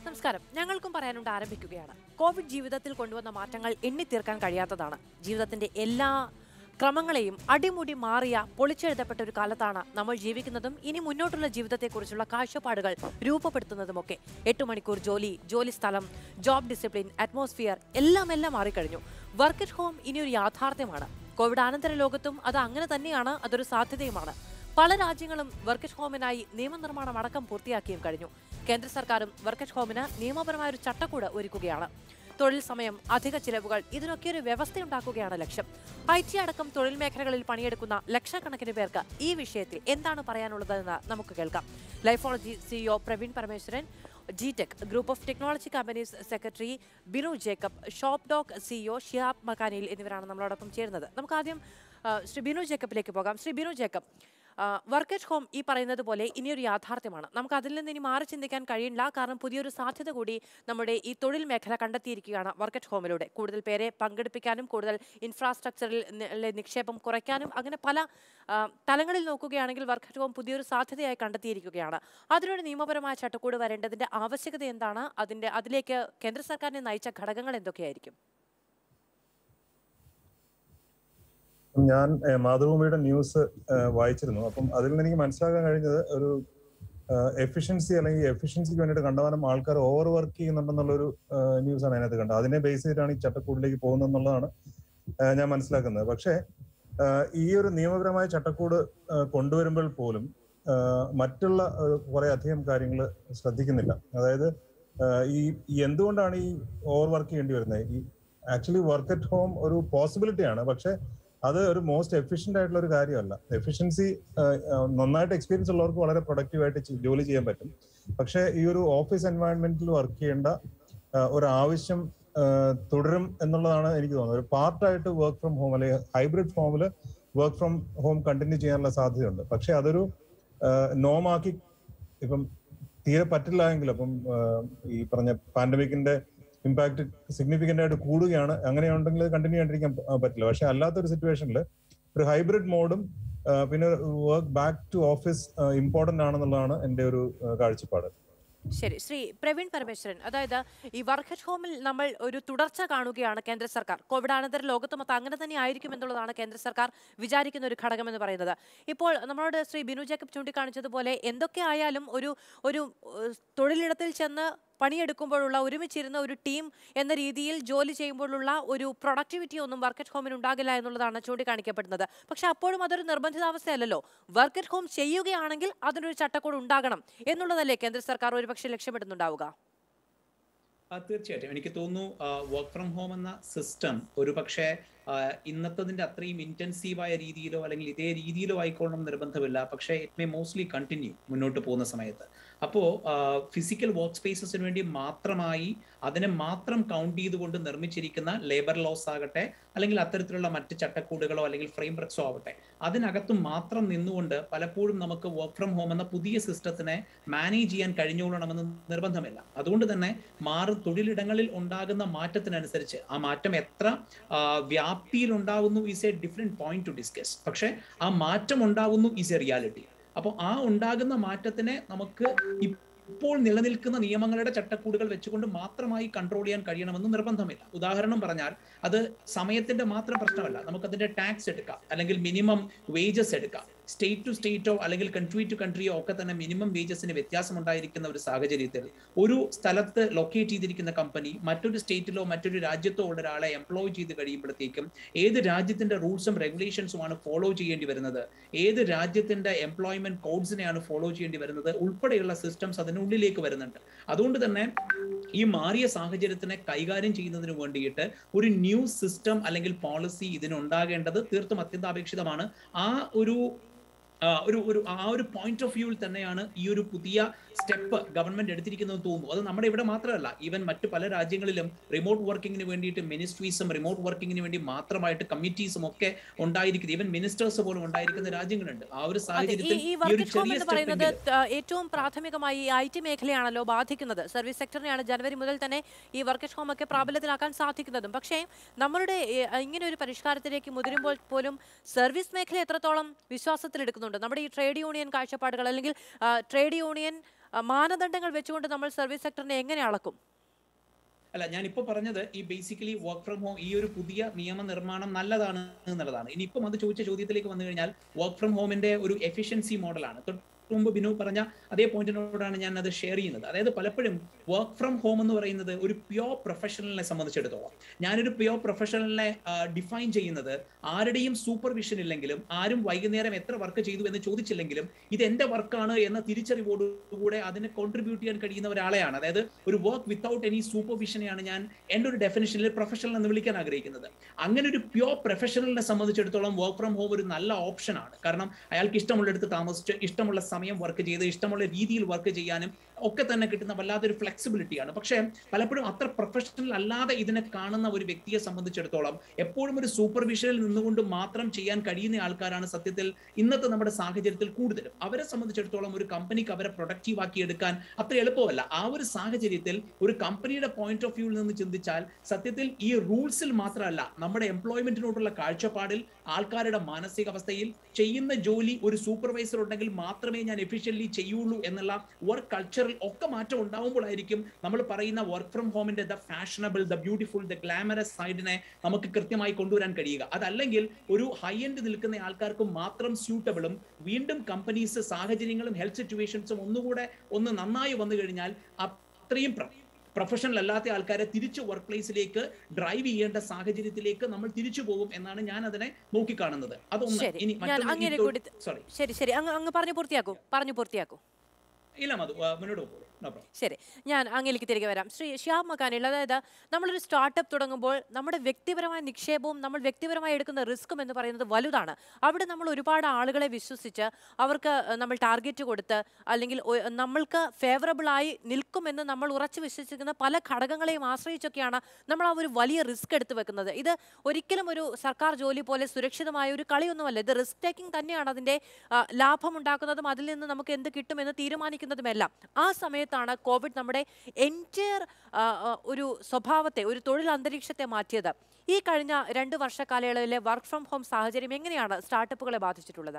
നമസ്കാരം ഞങ്ങൾക്കും പറയാനുണ്ട് ആരംഭിക്കുകയാണ് കോവിഡ് ജീവിതത്തിൽ കൊണ്ടുവന്ന മാറ്റങ്ങൾ എണ്ണിത്തീർക്കാൻ കഴിയാത്തതാണ് ജീവിതത്തിന്റെ എല്ലാ ക്രമങ്ങളെയും അടിമുടി മാറിയ പൊളിച്ചെഴുതപ്പെട്ട ഒരു കാലത്താണ് നമ്മൾ ജീവിക്കുന്നതും ഇനി മുന്നോട്ടുള്ള ജീവിതത്തെക്കുറിച്ചുള്ള കാഴ്ചപ്പാടുകൾ രൂപപ്പെടുത്തുന്നതുമൊക്കെ എട്ട് മണിക്കൂർ ജോലി ജോലി സ്ഥലം ജോബ് ഡിസിപ്ലിൻ അറ്റ്മോസ്ഫിയർ എല്ലാം എല്ലാം മാറിക്കഴിഞ്ഞു വർക്ക് അറ്റ് ഹോം ഇനി ഒരു യാഥാർത്ഥ്യമാണ് കോവിഡ് അനന്തര ലോകത്തും അത് അങ്ങനെ തന്നെയാണ് അതൊരു സാധ്യതയുമാണ് പല രാജ്യങ്ങളും വർക്ക് അറ്റ് ഹോമിനായി നിയമനിർമ്മാണം അടക്കം പൂർത്തിയാക്കിയും കഴിഞ്ഞു കേന്ദ്ര സർക്കാരും വർക്ക് അറ്റ് ഹോമിന് നിയമപരമായ ഒരു ചട്ടക്കൂട് ഒരുക്കുകയാണ് തൊഴിൽ സമയം അധിക ചിലവുകൾ ഇതിനൊക്കെ ഒരു വ്യവസ്ഥയുണ്ടാക്കുകയാണ് ലക്ഷ്യം ഐ ടി അടക്കം തൊഴിൽ മേഖലകളിൽ പണിയെടുക്കുന്ന ലക്ഷക്കണക്കിന് പേർക്ക് ഈ വിഷയത്തിൽ എന്താണ് പറയാനുള്ളതെന്ന് നമുക്ക് കേൾക്കാം Lifology CEO Praveen Parameswaran G tech group of technology companies secretary Binu Jacob ShopDoc CEO Shihab മക്കാനിൽ എന്നിവരാണ് നമ്മളോടൊപ്പം ചേരുന്നത് നമുക്ക് ആദ്യം ആ, ശ്രീ ബിനു ജേക്കബിലേക്ക് പോകാം Shri Binu Jacob work at home ഈ പറയുന്നത് പോലെ ഇനിയൊരു യാഥാർത്ഥ്യമാണ് നമുക്ക് അതിൽ നിന്ന് ഇനി മാറി ചിന്തിക്കാൻ കഴിയില്ല കാരണം പുതിയൊരു സാധ്യത കൂടി നമ്മുടെ ഈ തൊഴിൽ മേഖല കണ്ടെത്തിയിരിക്കുകയാണ് വർക്ക് അറ്റ് ഹോമിലൂടെ കൂടുതൽ പേരെ പങ്കെടുപ്പിക്കാനും കൂടുതൽ ഇൻഫ്രാസ്ട്രക്ചറിൽ നി- ലെ നിക്ഷേപം കുറയ്ക്കാനും അങ്ങനെ പല ആ, തലങ്ങളിൽ നോക്കുകയാണെങ്കിൽ വർക്ക് അറ്റ് ഹോം പുതിയൊരു സാധ്യതയായി കണ്ടെത്തിയിരിക്കുകയാണ് അതിനൊരു നിയമപരമായ ചട്ടക്കൂട് വരേണ്ടതിന്റെ ആവശ്യകത എന്താണ് അതിന്റെ അതിലേക്ക് കേന്ദ്ര സർക്കാരിനെ നയിച്ച ഘടകങ്ങൾ എന്തൊക്കെയായിരിക്കും ഞാൻ ഏഹ്, മാതൃഭൂമിയുടെ ന്യൂസ് ഏഹ്, വായിച്ചിരുന്നു അപ്പം അതിൽ നിന്ന് എനിക്ക് മനസ്സിലാക്കാൻ കഴിഞ്ഞത് ഒരു എഫിഷ്യൻസി അല്ലെങ്കിൽ എഫിഷ്യൻസിക്ക് വേണ്ടിയിട്ട് കണ്ടമാനം ആൾക്കാർ ഓവർ വർക്ക് ചെയ്യുന്നുണ്ടെന്നുള്ളൊരു ന്യൂസ് ആണ് അതിനകത്ത് കണ്ടത് അതിനെ ബേസ് ചെയ്തിട്ടാണ് ഈ ചട്ടക്കൂടിലേക്ക് പോകുന്നത് എന്നുള്ളതാണ് ഏഹ്, ഞാൻ മനസ്സിലാക്കുന്നത് പക്ഷേ ഏഹ്, ഈ ഒരു നിയമപരമായ ചട്ടക്കൂട് ഏഹ്, കൊണ്ടുവരുമ്പോൾ പോലും ഏഹ്, മറ്റുള്ള ഏഹ്, കുറെ അധികം കാര്യങ്ങൾ ശ്രദ്ധിക്കുന്നില്ല അതായത് ഏഹ്, ഈ ഈ എന്തുകൊണ്ടാണ് ഈ ഓവർ വർക്ക് ചെയ്യേണ്ടി വരുന്നത് ഈ ആക്ച്വലി വർക്ക് അറ്റ് ഹോം ഒരു പോസിബിലിറ്റി ആണ് പക്ഷെ അത് ഒരു മോസ്റ്റ് എഫിഷ്യന്റ് ആയിട്ടുള്ള ഒരു കാര്യമല്ല എഫിഷ്യൻസി നന്നായിട്ട് എക്സ്പീരിയൻസ് ഉള്ളവർക്ക് വളരെ പ്രൊഡക്റ്റീവ് ആയിട്ട് ചെ- ജോലി ചെയ്യാൻ പറ്റും പക്ഷേ ഈ ഒരു ഓഫീസ് എൻവയൺമെന്റിൽ വർക്ക് ചെയ്യേണ്ട ആ, ഒരു ആവശ്യം ആ, തുടരും എന്നുള്ളതാണ് എനിക്ക് തോന്നുന്നത് ഒരു പാർട്ടായിട്ട് വർക്ക് ഫ്രം ഹോം അല്ലെങ്കിൽ ഹൈബ്രിഡ് ഫോമിൽ വർക്ക് ഫ്രം ഹോം കണ്ടിന്യൂ ചെയ്യാനുള്ള സാധ്യതയുണ്ട് പക്ഷെ അതൊരു നോമാക്കി ഇപ്പം തീരെ പറ്റില്ല എങ്കിൽ അപ്പം ആ, ഈ പറഞ്ഞ പാൻഡമിക്കിന്റെ ഇമ്പാക്ട് സിഗ്നിഫിക്കന്റ് ആയിട്ട് കൂടുകയാണ് അങ്ങനെയുണ്ടെങ്കിൽ കണ്ടിന്യൂ ചെയ്യാണ്ടിരിക്കാൻ പ- പറ്റില്ല പക്ഷെ അല്ലാത്തൊരു സിറ്റുവേഷനിൽ ഒരു ഹൈബ്രിഡ് മോഡും പിന്നെ work back to office important ആണെന്നുള്ളതാണ് എന്റെ ഒരു ആ, കാഴ്ചപ്പാട് ശരി ശ്രീ പ്രവീൺ പരമേശ്വരൻ അതായത് ഈ വർക്ക് അറ്റ് ഹോമിൽ നമ്മൾ ഒരു തുടർച്ച കാണുകയാണ് കേന്ദ്ര സർക്കാർ കോവിഡ് അനന്തര ലോകത്ത് മൊത്തം അങ്ങനെ തന്നെ ആയിരിക്കും എന്നുള്ളതാണ് കേന്ദ്ര സർക്കാർ വിചാരിക്കുന്ന ഒരു ഘടകം എന്ന് പറയുന്നത് ഇപ്പോൾ നമ്മളോട് ശ്രീ ബിനു ജേക്കബ് ചൂണ്ടിക്കാണിച്ചതുപോലെ എന്തൊക്കെ ആയാലും ഒരു ഒരു ഏഹ്, തൊഴിലിടത്തിൽ ചെന്ന് പണിയെടുക്കുമ്പോഴുള്ള ഒരുമിച്ചിരുന്ന ഒരു ടീം എന്ന രീതിയിൽ ജോലി ചെയ്യുമ്പോഴുള്ള ഒരു പ്രൊഡക്ടിവിറ്റി ഒന്നും വർക്ക് അറ്റ് ഹോമിന് ഉണ്ടാകില്ല എന്നുള്ളതാണ് ചൂണ്ടിക്കാണിക്കപ്പെടുന്നത് പക്ഷെ അപ്പോഴും അതൊരു നിർബന്ധിതാവസ്ഥയല്ലല്ലോ വർക്ക് അറ്റ് ഹോം ചെയ്യുകയാണെങ്കിൽ അതിനൊരു ചട്ടക്കൂട് ഉണ്ടാകണം എന്നുള്ളതല്ലേ കേന്ദ്ര സർക്കാർ ഒരുപക്ഷെ ലക്ഷ്യമിടുന്നുണ്ടാവുക ആ, തീർച്ചയായിട്ടും എനിക്ക് തോന്നുന്നു വർക്ക് ഫ്രം ഹോം എന്ന സിസ്റ്റം ഒരു പക്ഷേ ഇന്നത്തതിന്റെ അത്രയും ഇന്റൻസീവായ രീതിയിലോ അല്ലെങ്കിൽ ഇതേ രീതിയിലോ ആയിക്കോളണം നിർബന്ധമില്ല പക്ഷേ ഇറ്റ് മേ മോസ്റ്റ്ലി കണ്ടിന്യൂ മുന്നോട്ട് പോകുന്ന സമയത്ത് അപ്പോൾ ഫിസിക്കൽ വർക്ക് സ്പേസസിന് വേണ്ടി മാത്രമായി അതിനെ മാത്രം കൗണ്ട് ചെയ്തുകൊണ്ട് നിർമ്മിച്ചിരിക്കുന്ന ലേബർ ലോസ് ആകട്ടെ അല്ലെങ്കിൽ അത്തരത്തിലുള്ള മറ്റ് ചട്ടക്കൂടുകളോ അല്ലെങ്കിൽ ഫ്രെയിം വർക്ക്സോ ആവട്ടെ അതിനകത്ത് മാത്രം നിന്നുകൊണ്ട് പലപ്പോഴും നമുക്ക് വർക്ക് ഫ്രം ഹോം എന്ന പുതിയ സിസ്റ്റത്തിനെ മാനേജ് ചെയ്യാൻ കഴിഞ്ഞുകൊള്ളണമെന്ന് നിർബന്ധമില്ല അതുകൊണ്ട് തന്നെ മാറും തൊഴിലിടങ്ങളിൽ ഉണ്ടാകുന്ന മാറ്റത്തിനനുസരിച്ച് ആ മാറ്റം എത്ര ആ, വ്യാപ്തിയിൽ ഉണ്ടാകുന്നു is a different point to discuss പക്ഷെ ആ മാറ്റം ഉണ്ടാകുന്നു ഈസ് എ റിയാലിറ്റി അപ്പോൾ ആ ഉണ്ടാകുന്ന മാറ്റത്തിനെ നമുക്ക് ഇപ്പോൾ നിലനിൽക്കുന്ന നിയമങ്ങളുടെ ചട്ടക്കൂടുകൾ വെച്ചുകൊണ്ട് മാത്രമായി കൺട്രോൾ ചെയ്യാൻ കഴിയണമെന്ന് നിർബന്ധമില്ല ഉദാഹരണം പറഞ്ഞാൽ അത് സമയത്തിന്റെ മാത്രം പ്രശ്നമല്ല നമുക്കതിന്റെ ടാക്സ് എടുക്കാം അല്ലെങ്കിൽ മിനിമം വേജസ് എടുക്കാം സ്റ്റേറ്റ് ടു സ്റ്റേറ്റോ അല്ലെങ്കിൽ കൺട്രി ടു കൺട്രിയോ ഒക്കെ തന്നെ മിനിമം വേജസിന് വ്യത്യാസം ഉണ്ടായിരിക്കുന്ന ഒരു സാഹചര്യത്തിൽ ഒരു സ്ഥലത്ത് ലൊക്കേറ്റ് ചെയ്തിരിക്കുന്ന കമ്പനി മറ്റൊരു സ്റ്റേറ്റിലോ മറ്റൊരു രാജ്യത്തോ ഉള്ള ഒരാളെ എംപ്ലോയ് ചെയ്ത് കഴിയുമ്പോഴത്തേക്കും ഏത് രാജ്യത്തിന്റെ റൂൾസും റെഗുലേഷൻസുമാണ് ഫോളോ ചെയ്യേണ്ടി വരുന്നത് ഏത് രാജ്യത്തിന്റെ എംപ്ലോയ്മെന്റ് കോഡ്സിനെയാണ് ഫോളോ ചെയ്യേണ്ടി വരുന്നത് ഉൾപ്പെടെയുള്ള സിസ്റ്റംസ് അതിനുള്ളിലേക്ക് വരുന്നുണ്ട് അതുകൊണ്ട് തന്നെ ഈ മാറിയ സാഹചര്യത്തിനെ കൈകാര്യം ചെയ്യുന്നതിന് വേണ്ടിയിട്ട് ഒരു ന്യൂ സിസ്റ്റം അല്ലെങ്കിൽ പോളിസി ഇതിനുണ്ടാകേണ്ടത് തീർത്തും അത്യന്താപേക്ഷിതമാണ് ആ ഒരു ആ, ഒരു ഒരു ആ ഒരു പോയിന്റ് ഓഫ് വ്യൂവിൽ തന്നെയാണ് ഈ ഒരു പുതിയ സ്റ്റെപ്പ് ഗവൺമെന്റ് എടുത്തിരിക്കുന്നത് തോന്നുന്നു അത് നമ്മുടെ ഇവിടെ മാത്രമല്ല ഈവൻ മറ്റു പല രാജ്യങ്ങളിലും റിമോട്ട് വർക്കിങ്ങിന് വേണ്ടിയിട്ട് മിനിസ്ട്രീസും റിമോട്ട് വർക്കിങ്ങിന് വേണ്ടി മാത്രമായിട്ട് കമ്മിറ്റീസും ഒക്കെ ഉണ്ടായിരിക്കുന്നത് ഈവൻ മിനിസ്റ്റേഴ്സ് പോലും ഉണ്ടായിരിക്കുന്ന രാജ്യങ്ങളുണ്ട് ആ ഒരു അതെ ഈ സാഹചര്യത്തിൽ ഈ ഈ വർക്ക് ഒരു അറ്റ് ഹോം ചെറിയ എന്ന് പറയുന്നത് സ്റ്റെപ്പ് ത- ഏറ്റവും പ്രാഥമികമായി ഐ ടി മേഖലയാണല്ലോ ബാധിക്കുന്നത് സർവീസ് സെക്ടറിനെയാണ് ജനുവരി മുതൽ തന്നെ ഈ വർക്ക് അറ്റ് ഹോം ഒക്കെ പ്രാബല്യത്തിലാക്കാൻ സാധിക്കുന്നതും പക്ഷേ നമ്മളുടെ ഏ, ഇങ്ങനെ ഒരു പരിഷ്കാരത്തിലേക്ക് മുതിരുമ്പോൾ പോലും സർവീസ് മേഖല എത്രത്തോളം വിശ്വാസത്തിലെടുക്കുന്നുണ്ട് നമ്മുടെ ഈ ട്രേഡ് യൂണിയൻ കാഴ്ചപ്പാടുകൾ അല്ലെങ്കിൽ ട്രേഡ് യൂണിയൻ ആ, മാനദണ്ഡങ്ങൾ വെച്ചുകൊണ്ട് നമ്മൾ സർവീസ് സെക്ടറിനെ എങ്ങനെ അളക്കും അല്ല ഞാൻ ഇപ്പോൾ പറഞ്ഞത് ഈ ബേസിക്കലി വർക്ക് ഫ്രം ഹോം ഈ ഒരു പുതിയ നിയമനിർമ്മാണം നല്ലതാണ് എന്നുള്ളതാണ് ഇനിയിപ്പം അത് ചോദിച്ച ചോദ്യത്തിലേക്ക് വന്നു കഴിഞ്ഞാൽ വർക്ക് ഫ്രം ഹോമിന്റെ ഒരു എഫിഷ്യൻസി മോഡലാണ് തൊട്ട് മുമ്പ് ബിനു പറഞ്ഞ അതേ പോയിന്റിനോടാണ് ഞാൻ അത് ഷെയർ ചെയ്യുന്നത് അതായത് പലപ്പോഴും വർക്ക് ഫ്രം ഹോം എന്ന് പറയുന്നത് ഒരു പ്യോർ പ്രൊഫഷണലിനെ സംബന്ധിച്ചിടത്തോളം ഞാനൊരു പ്യോർ പ്രൊഫഷണലിനെ ഡിഫൈൻ ചെയ്യുന്നത് ആരുടെയും സൂപ്പർവിഷൻ ഇല്ലെങ്കിലും ആരും വൈകുന്നേരം എത്ര വർക്ക് ചെയ്തു എന്ന് ചോദിച്ചില്ലെങ്കിലും ഇത് എന്റെ വർക്കാണ് എന്ന തിരിച്ചറിവോടുകൂടെ അതിനെ കോൺട്രിബ്യൂട്ട് ചെയ്യാൻ കഴിയുന്ന ഒരാളെയാണ് അതായത് ഒരു വർക്ക് വിത്തൗട്ട് എനി സൂപ്പർവിഷനെയാണ് ഞാൻ എൻ്റെ ഒരു ഡെഫിനിഷനിൽ പ്രൊഫഷണൽ എന്ന് വിളിക്കാൻ ആഗ്രഹിക്കുന്നത് അങ്ങനെ ഒരു പ്യോർ പ്രൊഫഷണലിനെ സംബന്ധിച്ചിടത്തോളം വർക്ക് ഫ്രം ഹോം ഒരു നല്ല ഓപ്ഷനാണ് കാരണം അയാൾക്ക് ഇഷ്ടമുള്ളിടത്ത് താമസിച്ച് ഇഷ്ടമുള്ള സമയം വർക്ക് ചെയ്ത് ഇഷ്ടമുള്ള രീതിയിൽ വർക്ക് ചെയ്യാനും ഒക്കെ തന്നെ കിട്ടുന്ന വല്ലാത്തൊരു ഫ്ലെക്സിബിലിറ്റിയാണ് പക്ഷേ പലപ്പോഴും അത്ര പ്രൊഫഷണൽ അല്ലാതെ ഇതിനെ കാണുന്ന ഒരു വ്യക്തിയെ സംബന്ധിച്ചിടത്തോളം എപ്പോഴും ഒരു സൂപ്പർവിഷനിൽ നിന്നുകൊണ്ട് മാത്രം ചെയ്യാൻ കഴിയുന്ന ആൾക്കാരാണ് സത്യത്തിൽ ഇന്നത്തെ നമ്മുടെ സാഹചര്യത്തിൽ കൂടുതലും അവരെ സംബന്ധിച്ചിടത്തോളം ഒരു കമ്പനിക്ക് അവരെ പ്രൊഡക്റ്റീവ് ആക്കി എടുക്കാൻ അത്ര എളുപ്പമല്ല ആ ഒരു സാഹചര്യത്തിൽ ഒരു കമ്പനിയുടെ പോയിന്റ് ഓഫ് വ്യൂവിൽ നിന്ന് ചിന്തിച്ചാൽ സത്യത്തിൽ ഈ റൂൾസിൽ മാത്രമല്ല നമ്മുടെ എംപ്ലോയ്മെന്റിനോടുള്ള കാഴ്ചപ്പാടിൽ ആൾക്കാരുടെ മാനസികാവസ്ഥയിൽ ചെയ്യുന്ന ജോലി ഒരു സൂപ്പർവൈസർ ഉണ്ടെങ്കിൽ മാത്രമേ ഞാൻ എഫിഷ്യൻലി ചെയ്യുള്ളൂ എന്നുള്ള വർക്ക് കൾച്ചറിൽ ഒക്കെ മാറ്റം ഉണ്ടാവുമ്പോഴായിരിക്കും നമ്മൾ പറയുന്ന വർക്ക് ഫ്രം ഹോമിന്റെ the fashionable the beautiful the glamorous സൈഡിനെ നമുക്ക് കൃത്യമായി കൊണ്ടുവരാൻ കഴിയുക അതല്ലെങ്കിൽ ഒരു ഹൈ എൻഡ് നിൽക്കുന്ന ആൾക്കാർക്ക് മാത്രം സ്യൂട്ടബിളും വീണ്ടും കമ്പനീസ് സാഹചര്യങ്ങളും ഹെൽത്ത് സിറ്റുവേഷൻസും ഒന്നുകൂടെ ഒന്ന് നന്നായി വന്നു കഴിഞ്ഞാൽ അത്രയും പ്രൊഫഷണൽ അല്ലാത്ത ആൾക്കാരെ തിരിച്ച് വർക്ക് പ്ലേസിലേക്ക് ഡ്രൈവ് ചെയ്യേണ്ട സാഹചര്യത്തിലേക്ക് നമ്മൾ തിരിച്ചു പോകും എന്നാണ് ഞാൻ അതിനെ നോക്കിക്കാണുന്നത് അതൊന്ന് ശരി ഇനി ഞാൻ അങ്ങനെ കൂടി സോറി ശരി ശരി അങ്ങ് അങ്ങ് പറഞ്ഞു പൂർത്തിയാക്കൂ പറഞ്ഞു പൂർത്തിയാക്കൂ ഇല്ല മധു ആ, മുന്നോട്ട് പോകും നോ പ്രോബ്ലം ശരി ഞാൻ അങ്ങയിലേക്ക് തിരികെ വരാം ശ്രീ ശ്യാം മക്കാനിൽ അതായത് നമ്മളൊരു സ്റ്റാർട്ടപ്പ് തുടങ്ങുമ്പോൾ നമ്മുടെ വ്യക്തിപരമായ നിക്ഷേപവും നമ്മൾ വ്യക്തിപരമായി എടുക്കുന്ന റിസ്ക്കും എന്ന് പറയുന്നത് വലുതാണ് അവിടെ നമ്മൾ ഒരുപാട് ആളുകളെ വിശ്വസിച്ച് അവർക്ക് ഏഹ്, നമ്മൾ ടാർഗറ്റ് കൊടുത്ത് അല്ലെങ്കിൽ ഒ- നമ്മൾക്ക് ഫേവറബിളായി നിൽക്കുമെന്ന് നമ്മൾ ഉറച്ചു വിശ്വസിക്കുന്ന പല ഘടകങ്ങളെയും ആശ്രയിച്ചൊക്കെയാണ് നമ്മൾ ആ ഒരു വലിയ റിസ്ക് എടുത്തു വെക്കുന്നത് ഇത് ഒരിക്കലും ഒരു സർക്കാർ ജോലി പോലെ സുരക്ഷിതമായ ഒരു കളിയൊന്നുമല്ല ഇത് റിസ്ക് ടേക്കിംഗ് തന്നെയാണ് അതിൻ്റെ ആ, ലാഭമുണ്ടാക്കുന്നതും അതിൽ നിന്ന് നമുക്ക് എന്ത് കിട്ടുമെന്ന് തീരുമാനിക്കുന്നതുമെല്ലാം ആ സമയത്താണ് കോവിഡ് നമ്മുടെ എൻറ്റയർ ഒരു സ്വഭാവത്തെ ഒരു തൊഴിൽ അന്തരീക്ഷത്തെ മാറ്റിയത് ഈ കഴിഞ്ഞ രണ്ട് വർഷ കാലയളവിലെ വർക്ക് ഫ്രം ഹോം സാഹചര്യം എങ്ങനെയാണ് സ്റ്റാർട്ടപ്പുകളെ ബാധിച്ചിട്ടുള്ളത്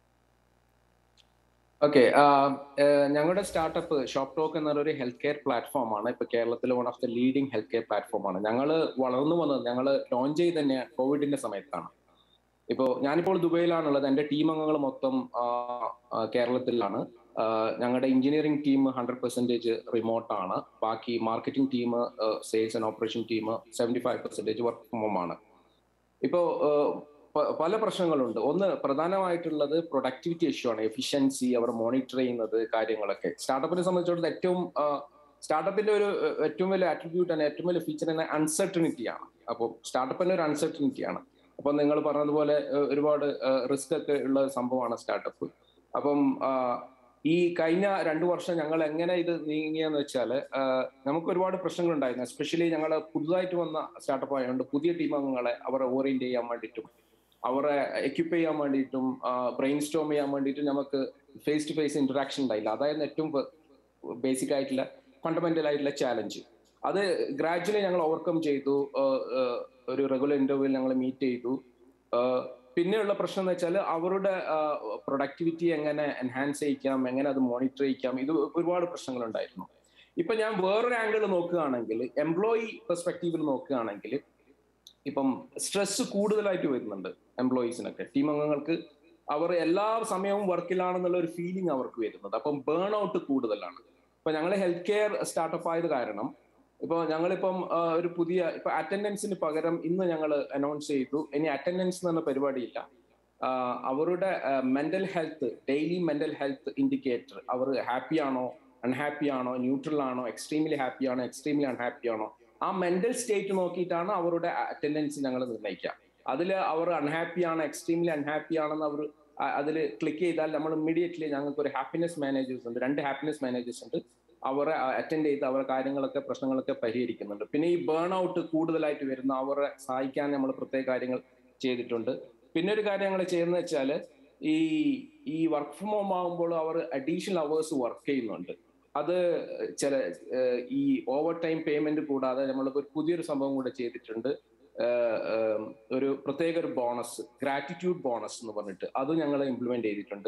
ഓക്കെ ഞങ്ങളുടെ സ്റ്റാർട്ടപ്പ് ഷോപ്പ് ടോക്ക് എന്നുള്ള ഒരു ഹെൽത്ത് കെയർ പ്ലാറ്റ്ഫോം ആണ് ഇപ്പൊ കേരളത്തിലെ one of the leading healthcare platform ആണ് ഞങ്ങൾ വളർന്നു വന്നത് ഞങ്ങൾ ലോഞ്ച് ചെയ്ത് തന്നെ കോവിഡിന്റെ സമയത്താണ് ഇപ്പോൾ ഞാനിപ്പോൾ ദുബൈയിലാണുള്ളത് എൻ്റെ ടീം അംഗങ്ങൾ മൊത്തം ആ, ആ, കേരളത്തിലാണ് ആ, ഞങ്ങളുടെ എഞ്ചിനീയറിംഗ് ടീം ഹൺഡ്രഡ് പെർസെൻറ്റേജ് റിമോട്ടാണ് ബാക്കി marketing team sales and operation team seventy five percentage work from home ആണ് ഇപ്പോൾ പ- പല പ്രശ്നങ്ങളുണ്ട് ഒന്ന് പ്രധാനമായിട്ടുള്ളത് പ്രൊഡക്ടിവിറ്റി ഇഷ്യൂ ആണ് എഫിഷ്യൻസി അവർ മോണിറ്റർ ചെയ്യുന്നത് കാര്യങ്ങളൊക്കെ സ്റ്റാർട്ടപ്പിനെ സംബന്ധിച്ചിടത്തോളം ഏറ്റവും സ്റ്റാർട്ടപ്പിന്റെ ഒരു ഏഹ്, ഏറ്റവും വലിയ ആട്രിബ്യൂട്ട് ആണ് ഏറ്റവും വലിയ ഫീച്ചർ തന്നെ അൺസർട്ടനിറ്റി ആണ് അപ്പോൾ സ്റ്റാർട്ടപ്പിന്റെ ഒരു അൺസർട്ടനിറ്റി ആണ് അപ്പോൾ നിങ്ങൾ പറഞ്ഞതുപോലെ ഏഹ്, ഒരുപാട് റിസ്ക് ഒക്കെ ഉള്ള സംഭവമാണ് സ്റ്റാർട്ടപ്പ് അപ്പം ആ, ഈ കഴിഞ്ഞ രണ്ടു വർഷം ഞങ്ങൾ എങ്ങനെ ഇത് നീങ്ങിയെന്ന് വെച്ചാൽ നമുക്ക് ഒരുപാട് പ്രശ്നങ്ങൾ ഉണ്ടായിരുന്നു എസ്പെഷ്യലി ഞങ്ങൾ പുതുതായിട്ട് വന്ന സ്റ്റാർട്ടപ്പ് ആയതുകൊണ്ട് പുതിയ ടീം അംഗങ്ങളെ അവരെ ഓറിയന്റ് ചെയ്യാൻ വേണ്ടിയിട്ടും അവരെ എക്യുപ്പ് ചെയ്യാൻ വേണ്ടിയിട്ടും ബ്രെയിൻ സ്റ്റോം ചെയ്യാൻ വേണ്ടിയിട്ടും നമുക്ക് ഫേസ് ടു ഫേസ് ഇന്ററാക്ഷൻ ഉണ്ടായില്ല അതായിരുന്നു ഏറ്റവും ബേസിക് ആയിട്ടുള്ള ഫണ്ടമെന്റൽ ആയിട്ടുള്ള ചാലഞ്ച് അത് ഗ്രാജുവലി ഞങ്ങൾ ഓവർകം ചെയ്തു ആഹ് ആഹ് ഒരു റെഗുലർ ഇന്റർവ്യൂവിൽ ഞങ്ങൾ മീറ്റ് ചെയ്തു ആഹ് പിന്നെയുള്ള പ്രശ്നം എന്ന് വെച്ചാൽ അവരുടെ പ്രൊഡക്ടിവിറ്റി എങ്ങനെ എൻഹാൻസ് ചെയ്യിക്കാം എങ്ങനെ അത് മോണിറ്റർ ചെയ്യിക്കാം ഇത് ഒരുപാട് പ്രശ്നങ്ങളുണ്ടായിരുന്നു ഇപ്പൊ ഞാൻ വേറൊരു ആംഗിൾ നോക്കുകയാണെങ്കിൽ എംപ്ലോയി പെർസ്പെക്റ്റീവിൽ നോക്കുകയാണെങ്കിൽ ഇപ്പം സ്ട്രെസ് കൂടുതലായിട്ട് വരുന്നുണ്ട് എംപ്ലോയീസിനൊക്കെ ടീം അംഗങ്ങൾക്ക് അവർ എല്ലാ സമയവും വർക്കിലാണെന്നുള്ള ഒരു ഫീലിംഗ് അവർക്ക് വരുന്നത് അപ്പം ബേൺ ഔട്ട് കൂടുതലാണ് ഇപ്പൊ ഞങ്ങൾ ഹെൽത്ത് കെയർ സ്റ്റാർട്ടപ്പ് ആയത് കാരണം ഇപ്പോൾ ഞങ്ങളിപ്പം ആ, ഒരു പുതിയ ഇപ്പൊ അറ്റൻഡൻസിന് പകരം ഇന്ന് ഞങ്ങൾ അനൗൺസ് ചെയ്തു ഇനി അറ്റൻഡൻസ് എന്ന് പറഞ്ഞ പരിപാടിയില്ല ആ, അവരുടെ mental health daily mental health indicator അവർ ഹാപ്പി ആണോ അൺഹാപ്പി ആണോ ന്യൂട്രൽ ആണോ എക്സ്ട്രീംലി ഹാപ്പി ആണോ എക്സ്ട്രീംലി അൺഹാപ്പി ആണോ ആ മെന്റൽ സ്റ്റേറ്റ് നോക്കിയിട്ടാണ് അവരുടെ അറ്റൻഡൻസ് ഞങ്ങൾ നിർണ്ണയിക്കുക അതിൽ അവർ അൺഹാപ്പി ആണ് എക്സ്ട്രീംലി അൺഹാപ്പി ആണെന്ന് അവർ അതിൽ ക്ലിക്ക് ചെയ്താൽ നമ്മൾ ഇമ്മീഡിയറ്റ്ലി ഞങ്ങൾക്ക് ഒരു ഹാപ്പിനെസ് മാനേജേഴ്സ് ഉണ്ട് രണ്ട് ഹാപ്പിനെസ് മാനേജേഴ്സ് ഉണ്ട് അവരെ അറ്റൻഡ് ചെയ്ത് അവരുടെ കാര്യങ്ങളൊക്കെ പ്രശ്നങ്ങളൊക്കെ പരിഹരിക്കുന്നുണ്ട് പിന്നെ ഈ ബേൺ ഔട്ട് കൂടുതലായിട്ട് വരുന്ന അവരെ സഹായിക്കാൻ നമ്മൾ പ്രത്യേക കാര്യങ്ങൾ ചെയ്തിട്ടുണ്ട് പിന്നെ ഒരു കാര്യം ഞങ്ങൾ ചെയ്യുന്നത് വെച്ചാൽ ഈ ഈ വർക്ക് ഫ്രം ഹോം ആകുമ്പോൾ അവർ അഡീഷണൽ അവേഴ്സ് വർക്ക് ചെയ്യുന്നുണ്ട് അത് ചില ഏഹ്, ഈ ഓവർ ടൈം പേയ്മെന്റ് കൂടാതെ നമ്മൾ ഒരു പുതിയൊരു സംഭവം കൂടെ ചെയ്തിട്ടുണ്ട് ഏഹ്, ഏഹ്, ഒരു പ്രത്യേക ഒരു ബോണസ് ഗ്രാറ്റിറ്റ്യൂഡ് ബോണസ് എന്ന് പറഞ്ഞിട്ട് അത് ഞങ്ങൾ ഇംപ്ലിമെന്റ് ചെയ്തിട്ടുണ്ട്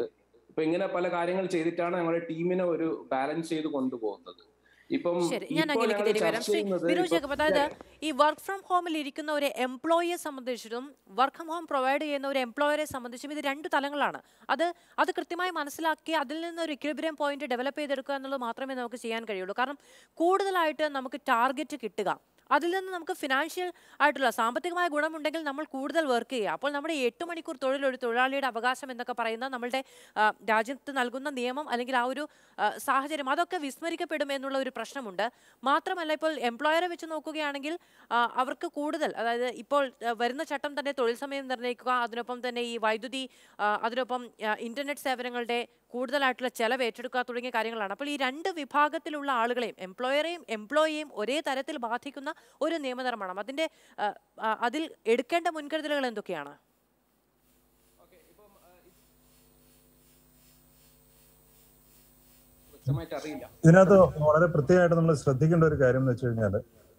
ഇപ്പൊ ഇങ്ങനെ പല കാര്യങ്ങൾ ചെയ്തിട്ടാണ് ഞങ്ങളുടെ ടീമിനെ ഒരു ബാലൻസ് ചെയ്ത് കൊണ്ടുപോകുന്നത് ഇപ്പം ശരി ഞാൻ ഇപ്പോൾ അങ്ങനെയൊക്കെ ഞങ്ങൾ തിരികെ വരാം ചർച്ച ശ്രീ ചെയ്യുന്നത് വിനോദ് ഇപ്പൊ- ജേക്കബ് അതായത് ഈ വർക്ക് ഫ്രം ഹോമിൽ ഇരിക്കുന്ന ഒരു എംപ്ലോയിയെ സംബന്ധിച്ചിട്ടും വർക്ക് ഫ്രം ഹോം പ്രൊവൈഡ് ചെയ്യുന്ന ഒരു എംപ്ലോയറെ സംബന്ധിച്ചും ഇത് രണ്ട് തലങ്ങളാണ് അത് അത് കൃത്യമായി മനസ്സിലാക്കി അതിൽ നിന്ന് ഒരു ഇക്വിലിബ്രിയം പോയിന്റ് ഡെവലപ്പ് ചെയ്തെടുക്കുക എന്നുള്ളത് മാത്രമേ നമുക്ക് ചെയ്യാൻ കഴിയുള്ളൂ കാരണം കൂടുതലായിട്ട് നമുക്ക് ടാർഗറ്റ് കിട്ടുക അതിൽ നിന്ന് നമുക്ക് ഫിനാൻഷ്യൽ ആയിട്ടുള്ള സാമ്പത്തികമായ ഗുണമുണ്ടെങ്കിൽ നമ്മൾ കൂടുതൽ വർക്ക് ചെയ്യുക അപ്പോൾ നമ്മുടെ ഈ എട്ട് മണിക്കൂർ തൊഴിൽ ഒരു തൊഴിലാളിയുടെ അവകാശം എന്നൊക്കെ പറയുന്ന നമ്മളുടെ ആ, രാജ്യത്ത് നൽകുന്ന നിയമം അല്ലെങ്കിൽ ആ ഒരു ആ, സാഹചര്യം അതൊക്കെ വിസ്മരിക്കപ്പെടും എന്നുള്ള ഒരു പ്രശ്നമുണ്ട് മാത്രമല്ല ഇപ്പോൾ എംപ്ലോയറെ വെച്ച് നോക്കുകയാണെങ്കിൽ ആ, അവർക്ക് കൂടുതൽ അതായത് ഇപ്പോൾ ആ, വരുന്ന ചട്ടം തന്നെ തൊഴിൽ സമയം നിർണ്ണയിക്കുക അതിനൊപ്പം തന്നെ ഈ വൈദ്യുതി ആ, അതിനൊപ്പം ആ, ഇന്റർനെറ്റ് സേവനങ്ങളുടെ കൂടുതലായിട്ടുള്ള ചെലവ് ഏറ്റെടുക്കുക തുടങ്ങിയ കാര്യങ്ങളാണ് അപ്പോൾ ഈ രണ്ട് വിഭാഗത്തിലുള്ള ആളുകളെയും എംപ്ലോയറെയും എംപ്ലോയിയെയും ഒരേ തരത്തിൽ ബാധിക്കുന്ന ഒരു നിയമനിർമ്മാണം അതിന്റെ ആ, ആ, അതിൽ എടുക്കേണ്ട മുൻകരുതലുകൾ എന്തൊക്കെയാണ് വ്യക്തമായിട്ട് അറിയില്ല ഇതിനകത്ത് വളരെ പ്രത്യേകമായിട്ട് നമ്മൾ ശ്രദ്ധിക്കേണ്ട ഒരു കാര്യം എന്ന് വെച്ച് കഴിഞ്ഞാൽ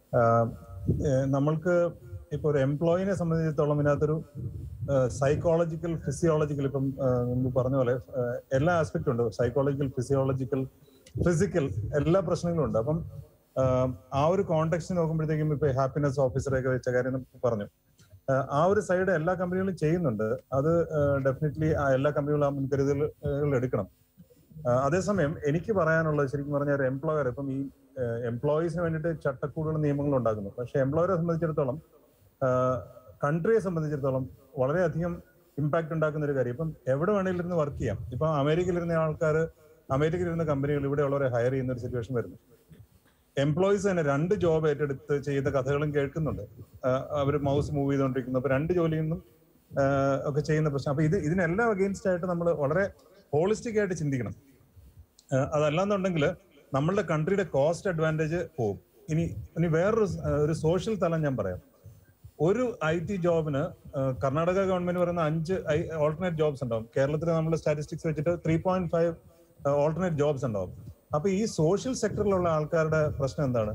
നമ്മൾക്ക് ഇപ്പൊ ഒരു എംപ്ലോയിനെ സംബന്ധിച്ചിടത്തോളം ഇതിനകത്തൊരു സൈക്കോളജിക്കൽ ഫിസിയോളജിക്കൽ ഇപ്പം ആ, മുമ്പ് പറഞ്ഞ പോലെ ആ, എല്ലാ ആസ്പെക്റ്റും ഉണ്ട് സൈക്കോളജിക്കൽ ഫിസിയോളജിക്കൽ ഫിസിക്കൽ എല്ലാ പ്രശ്നങ്ങളും ഉണ്ട് അപ്പം ആ, ആ ഒരു കോണ്ടെക്സ്റ്റ് നോക്കുമ്പോഴത്തേക്കും ഇപ്പൊ ഹാപ്പിനെസ് ഓഫീസറൊക്കെ വെച്ച കാര്യം നമ്മൾ പറഞ്ഞു ആ, ആ ഒരു സൈഡ് എല്ലാ കമ്പനികളും ചെയ്യുന്നുണ്ട് അത് ഡെഫിനറ്റ്ലി എല്ലാ കമ്പനികളും ആ മുൻകരുതലുകൾ എടുക്കണം ആ, അതേസമയം എനിക്ക് പറയാനുള്ളത് ശരിക്കും പറഞ്ഞ ഒരു എംപ്ലോയർ ഇപ്പം ഈ എംപ്ലോയീസിന് വേണ്ടിയിട്ട് ചട്ടക്കൂടുകളും നിയമങ്ങളും ഉണ്ടാക്കുന്നു പക്ഷെ എംപ്ലോയറെ സംബന്ധിച്ചിടത്തോളം കൺട്രിയെ സംബന്ധിച്ചിടത്തോളം വളരെയധികം ഇമ്പാക്ട് ഉണ്ടാക്കുന്ന ഒരു കാര്യം ഇപ്പം എവിടെ വേണമെങ്കിലും ഇരുന്ന് വർക്ക് ചെയ്യാം ഇപ്പൊ അമേരിക്കയിൽ ഇരുന്ന ആൾക്കാർ അമേരിക്കയിൽ ഇരുന്ന കമ്പനികൾ ഇവിടെ ഉള്ളവരെ ഹയർ ചെയ്യുന്ന ഒരു സിറ്റുവേഷൻ വരുന്നു എംപ്ലോയീസ് തന്നെ രണ്ട് ജോബ് ഏറ്റെടുത്ത് ചെയ്ത കഥകളും കേൾക്കുന്നുണ്ട് അവർ മൗസ് മൂവ് ചെയ്തുകൊണ്ടിരിക്കുന്നു അപ്പൊ രണ്ട് ജോലിയിൽ നിന്നും ആ, ഒക്കെ ചെയ്യുന്ന പ്രശ്നം അപ്പൊ ഇത് ഇതിനെല്ലാം അഗെയിൻസ്റ്റ് ആയിട്ട് നമ്മൾ വളരെ ഹോളിസ്റ്റിക് ആയിട്ട് ചിന്തിക്കണം ആ, അതല്ലാന്നുണ്ടെങ്കിൽ നമ്മളുടെ കൺട്രിയുടെ കോസ്റ്റ് അഡ്വാൻറ്റേജ് പോകും ഇനി ഇനി വേറൊരു സ്- ആ, ഒരു സോഷ്യൽ തലം ഞാൻ പറയാം ഒരു ഐ ടി ജോബിന് കർണാടക ഗവൺമെന്റ് പറയുന്ന അഞ്ച് ഓൾട്ടർനേറ്റ് ജോബ്സ് ഉണ്ടാവും കേരളത്തിൽ നമ്മൾ സ്റ്റാറ്റിസ്റ്റിക്സ് വെച്ചിട്ട് three point five alternate jobs ഉണ്ടാവും അപ്പൊ ഈ സോഷ്യൽ സെക്ടറിലുള്ള ആൾക്കാരുടെ പ്രശ്നം എന്താണ്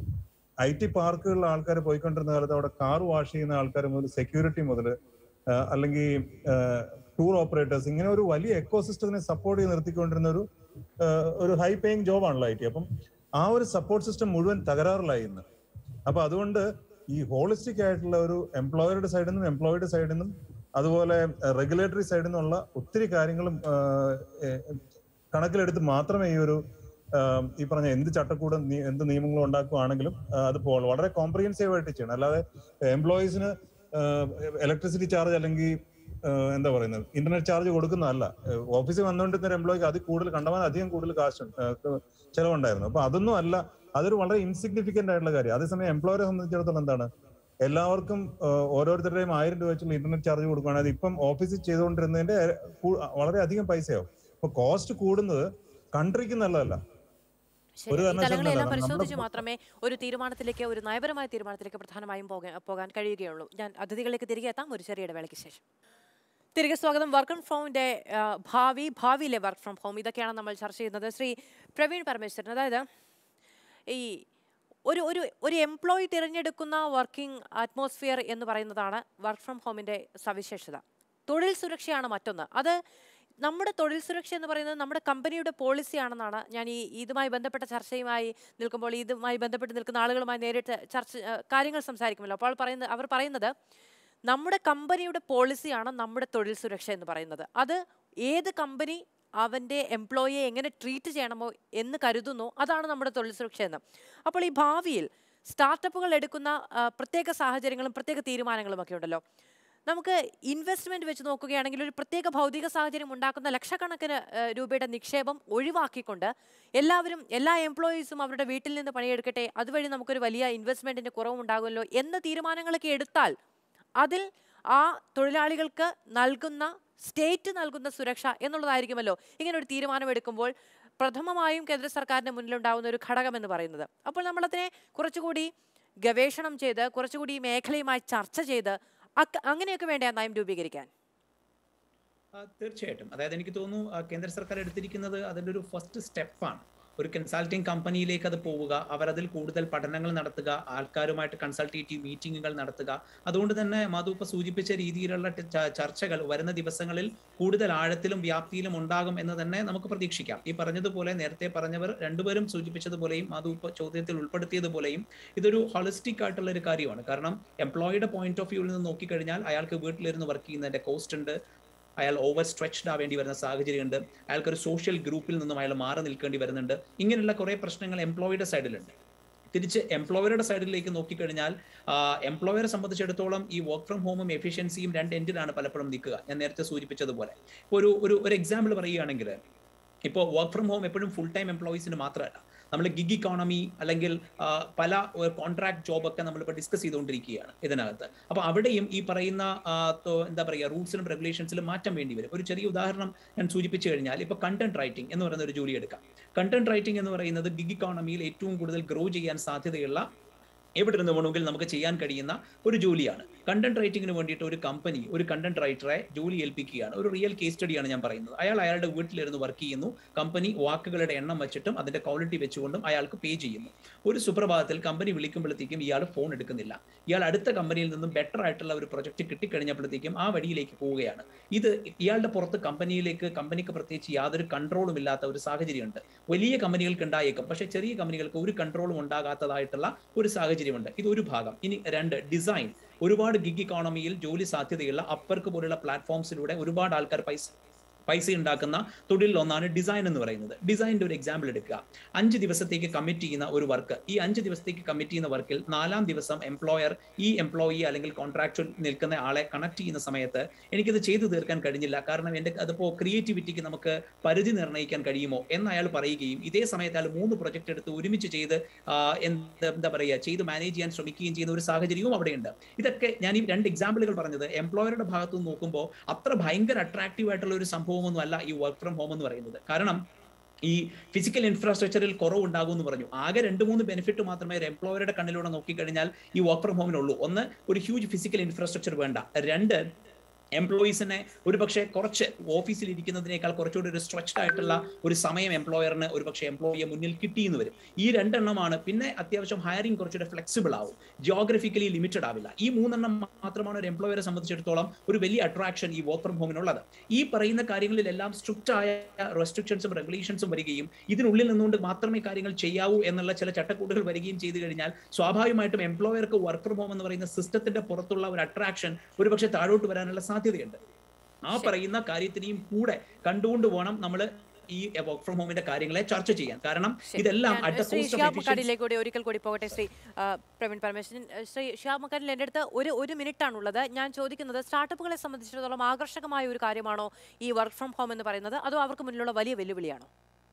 ഐ ടി പാർക്കുകളിലെ ആൾക്കാർ പോയിക്കൊണ്ടിരുന്ന കാലത്ത് അവിടെ കാർ വാഷ് ചെയ്യുന്ന ആൾക്കാർ മുതൽ സെക്യൂരിറ്റി മുതൽ അല്ലെങ്കിൽ ടൂർ ഓപ്പറേറ്റേഴ്സ് ഇങ്ങനെ ഒരു വലിയ എക്കോസിസ്റ്റത്തിനെ സപ്പോർട്ട് ചെയ്ത് നിർത്തിക്കൊണ്ടിരുന്ന ഒരു ആ, ഒരു ഹൈ പേയിങ് ജോബാണല്ലോ ഐ ടി അപ്പം ആ ഒരു സപ്പോർട്ട് സിസ്റ്റം മുഴുവൻ തകരാറിലായി ഇന്ന് അപ്പൊ അതുകൊണ്ട് ഈ ഹോളിസ്റ്റിക് ആയിട്ടുള്ള ഒരു എംപ്ലോയറുടെ സൈഡിൽ നിന്നും എംപ്ലോയിയുടെ സൈഡിൽ നിന്നും അതുപോലെ റെഗുലേറ്ററി സൈഡിൽ നിന്നുള്ള ഒത്തിരി കാര്യങ്ങളും ആ, ഏ, കണക്കിലെടുത്ത് മാത്രമേ ഈ ഒരു ആ, ഈ പറഞ്ഞ എന്ത് ചട്ടക്കൂടും നീ- എന്ത് നിയമങ്ങളും ഉണ്ടാക്കുകയാണെങ്കിലും ആ, അത് പോ- വളരെ കോംപ്രിഹെൻസീവ് ആയിട്ട് ചെയ്യണം അല്ലാതെ എംപ്ലോയീസിന് ഇലക്ട്രിസിറ്റി ചാർജ് അല്ലെങ്കിൽ ആ, എന്താ പറയുന്നത് ഇന്റർനെറ്റ് ചാർജ് കൊടുക്കുന്നതല്ല ഓഫീസിൽ വന്നുകൊണ്ടിരുന്ന ഒരു എംപ്ലോയിക്ക് അതിൽ കൂടുതൽ കണ്ടമാനം അധികം കൂടുതൽ കാശ് ചെലവുണ്ടായിരുന്നു അപ്പൊ അതൊന്നും അല്ല അതൊരു വളരെ ഇൻസിഗ്നിഫിക്കന്റ് ആയിട്ടുള്ള കാര്യം അതേസമയം എംപ്ലോയറെ സംബന്ധിച്ചിടത്തോളം എന്താണ് എല്ലാവർക്കും ആ, ഓരോരുത്തരുടെയും ആയിരം രൂപ വെച്ചുള്ള ഇന്റർനെറ്റ് ചാർജ് കൊടുക്കുകയാണെങ്കിൽ അത് ഇപ്പം ഓഫീസിൽ ചെയ്തുകൊണ്ടിരുന്നതിന്റെ കൂ- വളരെ അധികം പൈസയാവും അപ്പൊ കോസ്റ്റ് കൂടുന്നത് കൺട്രിക്ക് നല്ലതല്ല ശരി, ഒരു ഈ കാരണവശാലും തലങ്ങളെല്ലാം നല്ലതാണ്. പരിശോധിച്ച് നമ്മുടെ- മാത്രമേ ഒരു തീരുമാനത്തിലേക്ക് ഒരു നയപരമായ തീരുമാനത്തിലേക്ക് പ്രധാനമായും പോകാൻ പോകാൻ കഴിയുകയുള്ളൂ ഞാൻ അതിഥികളിലേക്ക് തിരികെ എത്താം ഒരു ചെറിയ ഇടവേളയ്ക്ക് ശേഷം തിരികെ സ്വാഗതം വർക്ക് ഫ്രം ഹോമിന്റെ ആ, ഭാവി ഭാവിയിലെ വർക്ക് ഫ്രം ഹോം ഇതൊക്കെയാണ് നമ്മൾ ചർച്ച ചെയ്യുന്നത് ശ്രീ പ്രവീൺ പരമേശ്വരൻ അതായത് ഈ ഒരു ഒരു ഒരു എംപ്ലോയി തിരഞ്ഞെടുക്കുന്ന വർക്കിംഗ് അറ്റ്മോസ്ഫിയർ എന്ന് പറയുന്നതാണ് വർക്ക് ഫ്രം ഹോമിന്റെ സവിശേഷത തൊഴിൽ സുരക്ഷയാണ് മറ്റൊന്ന് അത് നമ്മുടെ തൊഴിൽ സുരക്ഷ എന്ന് പറയുന്നത് നമ്മുടെ കമ്പനിയുടെ പോളിസി ആണെന്നാണ് ഞാൻ ഈ ഇതുമായി ബന്ധപ്പെട്ട ചർച്ചയുമായി നിൽക്കുമ്പോൾ ഇതുമായി ബന്ധപ്പെട്ട് നിൽക്കുന്ന ആളുകളുമായി നേരിട്ട് ചർച്ച ആ, കാര്യങ്ങൾ സംസാരിക്കുമല്ലോ അപ്പോൾ പറയുന്നത് അവർ പറയുന്നത് നമ്മുടെ കമ്പനിയുടെ പോളിസിയാണ് നമ്മുടെ തൊഴിൽ സുരക്ഷ എന്ന് പറയുന്നത് അത് ഏത് കമ്പനി അവൻ്റെ എംപ്ലോയിയെ എങ്ങനെ ട്രീറ്റ് ചെയ്യണമോ എന്ന് കരുതുന്നു അതാണ് നമ്മുടെ തൊഴിൽ സുരക്ഷ എന്ന് അപ്പോൾ ഈ ഭാവിയിൽ സ്റ്റാർട്ടപ്പുകൾ എടുക്കുന്ന ആ, പ്രത്യേക സാഹചര്യങ്ങളും പ്രത്യേക തീരുമാനങ്ങളും ഒക്കെ ഉണ്ടല്ലോ നമുക്ക് ഇൻവെസ്റ്റ്മെന്റ് വെച്ച് നോക്കുകയാണെങ്കിൽ ഒരു പ്രത്യേക ഭൗതിക സാഹചര്യം ഉണ്ടാക്കുന്ന ലക്ഷക്കണക്കിന് ആ, രൂപയുടെ നിക്ഷേപം ഒഴിവാക്കിക്കൊണ്ട് എല്ലാവരും എല്ലാ എംപ്ലോയീസും അവരുടെ വീട്ടിൽ നിന്ന് പണിയെടുക്കട്ടെ അതുവഴി നമുക്കൊരു വലിയ ഇൻവെസ്റ്റ്മെന്റിന്റെ കുറവുണ്ടാകുമല്ലോ എന്ന തീരുമാനങ്ങളൊക്കെ എടുത്താൽ അതിൽ ആ തൊഴിലാളികൾക്ക് നൽകുന്ന സ്റ്റേറ്റ് നൽകുന്ന സുരക്ഷ എന്നുള്ളതായിരിക്കുമല്ലോ ഇങ്ങനെ ഒരു തീരുമാനമെടുക്കുമ്പോൾ പ്രഥമമായും കേന്ദ്ര സർക്കാരിന് മുന്നിലുണ്ടാവുന്ന ഒരു ഘടകം എന്ന് പറയുന്നത് അപ്പോൾ നമ്മളതിനെ കുറച്ചുകൂടി ഗവേഷണം ചെയ്ത് കുറച്ചുകൂടി ഈ മേഖലയുമായി ചർച്ച ചെയ്ത് അക്ക- അങ്ങനെയൊക്കെ വേണ്ട നയം രൂപീകരിക്കാൻ ആ, തീർച്ചയായിട്ടും അതായത് എനിക്ക് തോന്നുന്നു ആ, കേന്ദ്ര സർക്കാർ എടുത്തിരിക്കുന്നത് അതിൻ്റെ ഒരു ഫസ്റ്റ് സ്റ്റെപ്പാണ് ഒരു കൺസൾട്ടിങ് കമ്പനിയിലേക്ക് അത് പോവുക അവർ അതിൽ കൂടുതൽ പഠനങ്ങൾ നടത്തുക ആൾക്കാരുമായിട്ട് കൺസൾട്ടേറ്റീവ് മീറ്റിങ്ങുകൾ നടത്തുക അതുകൊണ്ട് തന്നെ മധു ഇപ്പൊ സൂചിപ്പിച്ച രീതിയിലുള്ള ടെ- ച- ചർച്ചകൾ വരുന്ന ദിവസങ്ങളിൽ കൂടുതൽ ആഴത്തിലും വ്യാപ്തിയിലും ഉണ്ടാകും എന്ന് തന്നെ നമുക്ക് പ്രതീക്ഷിക്കാം ഈ പറഞ്ഞതുപോലെ നേരത്തെ പറഞ്ഞവർ രണ്ടുപേരും സൂചിപ്പിച്ചതുപോലെയും മധു ഇപ്പോൾ ചോദ്യത്തിൽ ഉൾപ്പെടുത്തിയതുപോലെയും ഇതൊരു ഹോളിസ്റ്റിക് ആയിട്ടുള്ള ഒരു കാര്യമാണ് കാരണം എംപ്ലോയിയുടെ പോയിന്റ് ഓഫ് വ്യൂവിൽ നിന്ന് നോക്കിക്കഴിഞ്ഞാൽ അയാൾക്ക് വീട്ടിലിരുന്ന് വർക്ക് ചെയ്യുന്നതിന്റെ കോസ്റ്റ് ഉണ്ട് അയാൾ ഓവർ സ്ട്രെച്ച്ഡ് ആവേണ്ടി വരുന്ന സാഹചര്യമുണ്ട് അയാൾക്ക് ഒരു സോഷ്യൽ ഗ്രൂപ്പിൽ നിന്നും അയാൾ മാറി നിൽക്കേണ്ടി വരുന്നുണ്ട് ഇങ്ങനെയുള്ള കുറെ പ്രശ്നങ്ങൾ എംപ്ലോയിയുടെ സൈഡിലുണ്ട് തിരിച്ച് എംപ്ലോയറുടെ സൈഡിലേക്ക് നോക്കിക്കഴിഞ്ഞാൽ എംപ്ലോയറെ സംബന്ധിച്ചിടത്തോളം ഈ വർക്ക് ഫ്രം ഹോമും എഫിഷ്യൻസിയും രണ്ട് എൻഡിലാണ് പലപ്പോഴും നിൽക്കുക ഞാൻ നേരത്തെ സൂചിപ്പിച്ചതുപോലെ ഇപ്പോൾ ഒരു ഒരു ഒരു എക്സാമ്പിൾ പറയുകയാണെങ്കിൽ ഇപ്പോൾ വർക്ക് ഫ്രം ഹോം എപ്പോഴും ഫുൾ ടൈം എംപ്ലോയീസിന് മാത്രമല്ല നമ്മൾ ഗിഗ് ഇക്കോണമി അല്ലെങ്കിൽ ആ, പല കോൺട്രാക്ട് ജോബ് ഒക്കെ നമ്മളിപ്പോൾ ഡിസ്കസ് ചെയ്തുകൊണ്ടിരിക്കുകയാണ് ഇതിനകത്ത് അപ്പോൾ അവിടെയും ഈ പറയുന്ന ആ, തോ- എന്താ പറയുക റൂൾസിലും റെഗുലേഷൻസിലും മാറ്റം വേണ്ടി വരും ഒരു ചെറിയ ഉദാഹരണം ഞാൻ സൂചിപ്പിച്ചു കഴിഞ്ഞാൽ ഇപ്പോൾ കണ്ടന്റ് റൈറ്റിംഗ് എന്ന് പറയുന്ന ഒരു ജോലി എടുക്കാം കണ്ടന്റ് റൈറ്റിംഗ് എന്ന് പറയുന്നത് ഗിഗ് ഇക്കോണമിയിൽ ഏറ്റവും കൂടുതൽ ഗ്രോ ചെയ്യാൻ സാധ്യതയുള്ള എവിടെ നിന്ന് വേണമെങ്കിൽ നമുക്ക് ചെയ്യാൻ കഴിയുന്ന ഒരു ജോലിയാണ് കണ്ടന്റ് റൈറ്റിംഗിന് വേണ്ടിയിട്ട് ഒരു കമ്പനി ഒരു കണ്ടന്റ് റൈറ്ററെ ജോലി ഏൽപ്പിക്കുകയാണ് ഒരു റിയൽ കേസ് സ്റ്റഡിയാണ് ഞാൻ പറയുന്നത് അയാൾ അയാളുടെ വീട്ടിലിരുന്ന് വർക്ക് ചെയ്യുന്നു കമ്പനി വാക്കുകളുടെ എണ്ണം വെച്ചിട്ടും അതിന്റെ ക്വാളിറ്റി വെച്ചുകൊണ്ടും അയാൾക്ക് പേ ചെയ്യുന്നു ഒരു സുപ്രഭാതത്തിൽ കമ്പനി വിളിക്കുമ്പോഴത്തേക്കും ഇയാൾ ഫോൺ എടുക്കുന്നില്ല ഇയാൾ അടുത്ത കമ്പനിയിൽ നിന്നും ബെറ്റർ ആയിട്ടുള്ള ഒരു പ്രൊജക്ട് കിട്ടിക്കഴിഞ്ഞപ്പോഴത്തേക്കും ആ വഴിയിലേക്ക് പോവുകയാണ് ഇത് ഇയാളുടെ പുറത്ത് കമ്പനിയിലേക്ക് കമ്പനിക്ക് പ്രത്യേകിച്ച് യാതൊരു കൺട്രോളും ഇല്ലാത്ത ഒരു സാഹചര്യമുണ്ട് വലിയ കമ്പനികൾക്ക് ഉണ്ടായേക്കും പക്ഷേ ചെറിയ കമ്പനികൾക്ക് ഒരു കൺട്രോളും ഉണ്ടാകാത്തതായിട്ടുള്ള ഒരു സാഹചര്യമുണ്ട് ഇത് ഒരു ഭാഗം ഇനി രണ്ട് ഡിസൈൻ ഒരുപാട് ഗിഗ് ഇക്കോണമിയിൽ ജോലി സാധ്യതയുള്ള അപ്പർക്ക് പോലുള്ള പ്ലാറ്റ്ഫോംസിലൂടെ ഒരുപാട് ആൾക്കാർ പൈസ പൈസ ഉണ്ടാക്കുന്ന തൊഴിലിൽ ഒന്നാണ് ഡിസൈൻ എന്ന് പറയുന്നത് ഡിസൈനിന്റെ ഒരു എക്സാമ്പിൾ എടുക്കുക അഞ്ച് ദിവസത്തേക്ക് കമ്മിറ്റ് ചെയ്യുന്ന ഒരു വർക്ക് ഈ അഞ്ച് ദിവസത്തേക്ക് കമ്മിറ്റ് ചെയ്യുന്ന വർക്കിൽ നാലാം ദിവസം എംപ്ലോയർ ഈ എംപ്ലോയി അല്ലെങ്കിൽ കോൺട്രാക്ച്വൽ നിൽക്കുന്ന ആളെ കണക്ട് ചെയ്യുന്ന സമയത്ത് എനിക്കിത് ചെയ്തു തീർക്കാൻ കഴിഞ്ഞില്ല കാരണം എൻ്റെ അതിപ്പോൾ ക്രിയേറ്റിവിറ്റിക്ക് നമുക്ക് പരിധി നിർണ്ണയിക്കാൻ കഴിയുമോ എന്ന് അയാൾ പറയുകയും ഇതേ സമയത്ത് അയാൾ മൂന്ന് പ്രൊജക്ട് എടുത്ത് ഒരുമിച്ച് ചെയ്ത് ആ, എന്ത് എന്താ പറയുക ചെയ്ത് മാനേജ് ചെയ്യാൻ ശ്രമിക്കുകയും ചെയ്യുന്ന ഒരു സാഹചര്യവും അവിടെയുണ്ട് ഇതൊക്കെ ഞാൻ ഈ രണ്ട് എക്സാമ്പിളുകൾ പറഞ്ഞത് എംപ്ലോയറുടെ ഭാഗത്ത് നിന്ന് നോക്കുമ്പോൾ അത്ര ഭയങ്കര അട്രാക്റ്റീവ് ആയിട്ടുള്ള ഒരു സംഭവമൊന്നും അല്ല ഈ വർക്ക് ഫ്രം ഹോം എന്ന് പറയുന്നത് കാരണം ഈ ഫിസിക്കൽ ഇൻഫ്രാസ്ട്രക്ചറിൽ കുറവുണ്ടാകും എന്ന് പറഞ്ഞു ആകെ രണ്ട് മൂന്ന് ബെനിഫിറ്റ് മാത്രമേ ഒരു എംപ്ലോയറുടെ കണ്ണിലൂടെ നോക്കിക്കഴിഞ്ഞാൽ ഈ വർക്ക് ഫ്രം ഹോമിനുള്ളൂ ഒന്ന് ഒരു ഹ്യൂജ് ഫിസിക്കൽ ഇൻഫ്രാസ്ട്രക്ചർ വേണ്ട രണ്ട് എംപ്ലോയീസിനെ ഒരു പക്ഷേ കുറച്ച് ഓഫീസിൽ ഇരിക്കുന്നതിനേക്കാൾ കുറച്ചുകൂടി ഒരു സ്ട്രെച്ച്ഡ് ആയിട്ടുള്ള ഒരു സമയം എംപ്ലോയറിന് ഒരു പക്ഷേ എംപ്ലോയിയെ മുന്നിൽ കിട്ടിയെന്ന് വരും ഈ രണ്ടെണ്ണമാണ് പിന്നെ അത്യാവശ്യം ഹയറിംഗ് കുറച്ചുകൂടെ ഫ്ലെക്സിബിൾ ആവും ജിയോഗ്രഫിക്കലി ലിമിറ്റഡ് ആവില്ല ഈ മൂന്നെണ്ണം മാത്രമാണ് ഒരു എംപ്ലോയറെ സംബന്ധിച്ചിടത്തോളം ഒരു വലിയ അട്രാക്ഷൻ ഈ വർക്ക് ഫ്രം ഹോമിനുള്ളത് ഈ പറയുന്ന കാര്യങ്ങളിലെല്ലാം സ്ട്രിക്റ്റ് ആയ റെസ്ട്രിക്ഷൻസും റെഗുലേഷൻസും വരികയും ഇതിനുള്ളിൽ നിന്നുകൊണ്ട് മാത്രമേ കാര്യങ്ങൾ ചെയ്യാവൂ എന്നുള്ള ചില ചട്ടക്കൂടുകൾ വരികയും ചെയ്തു കഴിഞ്ഞാൽ സ്വാഭാവികമായിട്ടും എംപ്ലോയർക്ക് വർക്ക് ഫ്രം ഹോം എന്ന് പറയുന്ന സിസ്റ്റത്തിന്റെ പുറത്തുള്ള ഒരു അട്രാക്ഷൻ ഒരുപക്ഷെ താഴോട്ട് വരാനുള്ള സാധ്യതയുണ്ട് ആ പറയുന്ന കാര്യത്തിനെയും കൂടെ കണ്ടുകൊണ്ട് വേണം നമ്മൾ ഈ വർക്ക് ഫ്രം ഹോമിന്റെ കാര്യങ്ങളെ ചർച്ച ചെയ്യാൻ കാരണം ശരി. ഇതെല്ലാം ഞാൻ at the Shri cost of Shihab efficiency മുക്കാടിലേക്ക് കൂടി ഒരിക്കൽ കൂടി പോകട്ടെ ശ്രീ ആ, പ്രവീൺ പരമേശ്വരൻ ആ, ശ്രീ ഷിഹാബ് മുക്കാടിൽ എൻ്റെ അടുത്ത് ഒരു ഒരു മിനിറ്റ് ആണുള്ളത് ഞാൻ ചോദിക്കുന്നത് സ്റ്റാർട്ടപ്പുകളെ സംബന്ധിച്ചിടത്തോളം ആകർഷകമായ ഒരു കാര്യമാണോ ഈ വർക്ക് ഫ്രം ഹോം എന്ന് പറയുന്നത് അതോ അവർക്ക് മുന്നിലുള്ള വലിയ വെല്ലുവിളിയാണോ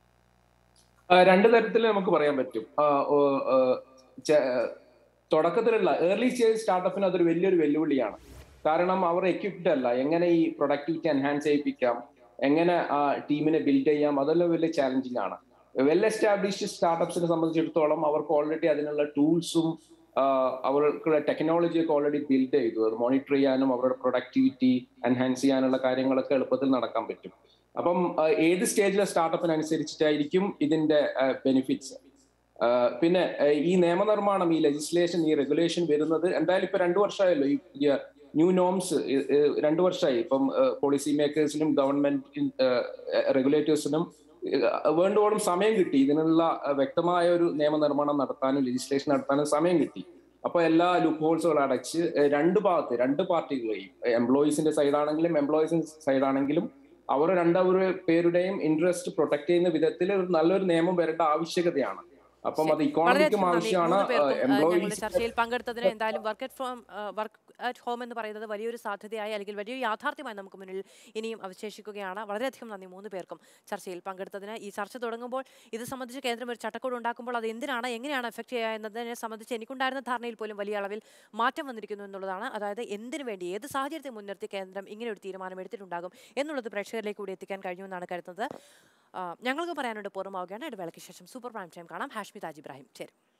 ആ, രണ്ട് തരത്തിൽ നമുക്ക് പറയാൻ പറ്റും ആ, ഓ, ആ, ചെ- തുടക്കത്തിലുള്ള ഏർലി സ്റ്റേജ് സ്റ്റാർട്ടപ്പിന് അതൊരു വലിയൊരു വെല്ലുവിളിയാണ് കാരണം അവർ എക്വിപ്ഡ് അല്ല എങ്ങനെ ഈ പ്രൊഡക്ടിവിറ്റി എൻഹാൻസ് ചെയ്യിപ്പിക്കാം എങ്ങനെ ആ ടീമിനെ ബിൽഡ് ചെയ്യാം അതെല്ലാം വലിയ ചാലഞ്ചിങ് ആണ് വെൽ എസ്റ്റാബ്ലിഷ്ഡ് സ്റ്റാർട്ടപ്സിനെ സംബന്ധിച്ചിടത്തോളം അവർക്ക് ഓൾറെഡി അതിനുള്ള ടൂൾസും അവർക്ക് ടെക്നോളജി ഒക്കെ ഓൾറെഡി ബിൽഡ് ചെയ്തു അത് മോണിറ്റർ ചെയ്യാനും അവരുടെ പ്രൊഡക്ടിവിറ്റി എൻഹാൻസ് ചെയ്യാനുള്ള കാര്യങ്ങളൊക്കെ എളുപ്പത്തിൽ നടക്കാൻ പറ്റും അപ്പം ആ, ഏത് സ്റ്റേജിലെ സ്റ്റാർട്ടപ്പിനനുസരിച്ചിട്ടായിരിക്കും ഇതിന്റെ ബെനിഫിറ്റ്സ് പിന്നെ ആ, ഈ നിയമനിർമ്മാണം ഈ ലെജിസ്ലേഷൻ ഈ റെഗുലേഷൻ വരുന്നത് എന്തായാലും ഇപ്പൊ രണ്ടു വർഷമായല്ലോ ഈ പുതിയ ന്യൂ നോംസ് രണ്ടു വർഷമായി ഇപ്പം പോളിസി മേക്കേഴ്സിനും ഗവൺമെന്റ് റെഗുലേറ്റേഴ്സിനും വേണ്ടോളം സമയം കിട്ടി ഇതിനുള്ള ആ, വ്യക്തമായ ഒരു നിയമനിർമ്മാണം നടത്താനും ലെജിസ്ലേഷൻ നടത്താനും സമയം കിട്ടി അപ്പൊ എല്ലാ ലുക്ക് ഹോൾസുകൾ അടച്ച് ഏഹ് രണ്ട് ഭാഗത്ത് രണ്ട് പാർട്ടികളെയും എംപ്ലോയീസിന്റെ സൈഡാണെങ്കിലും എംപ്ലോയീസിന്റെ സൈഡാണെങ്കിലും അവർ രണ്ടവര് പേരുടെയും ഇൻട്രസ്റ്റ് പ്രൊട്ടക്ട് ചെയ്യുന്ന വിധത്തിൽ ഒരു നല്ലൊരു നിയമം വരേണ്ട ആവശ്യകതയാണ് അപ്പം അത് ഇക്കോണമിക്കും വളരെയധികം നന്ദി ആവശ്യമാണ് മൂന്ന് പേർക്കും ആ, ഞങ്ങളുടെ എംപ്ലോയീസ് ചർച്ചയിൽ പങ്കെടുത്തതിന് എന്തായാലും work at from work at home എന്ന് പറയുന്നത് വലിയൊരു സാധ്യതയായി അല്ലെങ്കിൽ വലിയൊരു യാഥാർത്ഥ്യമായി നമുക്ക് മുന്നിൽ ഇനിയും അവശേഷിക്കുകയാണ് വളരെയധികം നന്ദി മൂന്ന് പേർക്കും ചർച്ചയിൽ പങ്കെടുത്തതിന് ഈ ചർച്ച തുടങ്ങുമ്പോൾ ഇത് സംബന്ധിച്ച് കേന്ദ്രം ഒരു ചട്ടക്കൂട് ഉണ്ടാക്കുമ്പോൾ അത് എന്തിനാണ് എങ്ങനെയാണ് എഫക്ട് ചെയ്യുക എന്നതിനെ സംബന്ധിച്ച് എനിക്കുണ്ടായിരുന്ന ധാരണയിൽ പോലും വലിയ അളവിൽ മാറ്റം വന്നിരിക്കുന്നു എന്നുള്ളതാണ് അതായത് എന്തിനു വേണ്ടി ഏത് സാഹചര്യത്തെ മുൻനിർത്തി കേന്ദ്രം ഇങ്ങനെ ഒരു തീരുമാനം എടുത്തിട്ടുണ്ടാകും എന്നുള്ളത് പ്രേക്ഷകരിലേക്ക് കൂടി എത്തിക്കാൻ കഴിഞ്ഞുവെന്നാണ് കരുതുന്നത് ആ, ഞങ്ങൾക്ക് പറയാനുണ്ട് പൂർണ്ണമാവുകയാണ് ഇടവേളയ്ക്ക് ശേഷം സൂപ്പർ പ്രൈം ടൈം കാണാം ഹാഷ്മി താജ് ഇബ്രാഹിം ചേരും